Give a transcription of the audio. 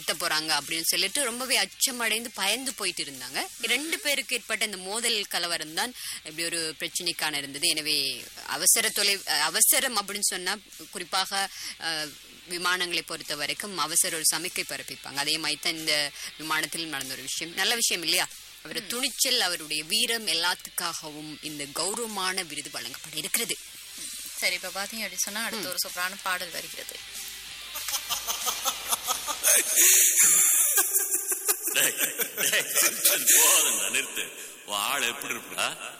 நடத்த போறாங்க அப்படின்னு சொல்லிட்டு ரொம்பவே அச்சமடைந்து பயந்து போயிட்டு இருந்தாங்க இரண்டு பேருக்கு ஏற்பட்ட இந்த மோதல் கலவரம் தான் இப்படி ஒரு பிரச்சனைக்கான இருந்தது எனவே அவசர தொலை அவசரம் அப்படின்னு சொன்னா குறிப்பாக அஹ், விமானங்களை பொறுத்த வரைக்கும் அவசர ஒரு சமிக்கை பிறப்பிப்பாங்க அதே மாதிரி தான் இந்த விமானத்தில் நடந்த ஒரு விஷயம் நல்ல விஷயம் இல்லையா அவர் துணிச்சல் அவருடைய வீரம் எல்லாத்துக்காகவும் இந்த கௌரவமான விருது வழங்கப்பட இருக்கிறது சரி இப்ப பாத்தீங்க அப்படின்னு சொன்னா அடுத்த ஒரு சூப்பரான பாடல் வருகிறது டேய், டேய், போதும்டா, நிறுத்து உன் ஆள் எப்படி இருப்பா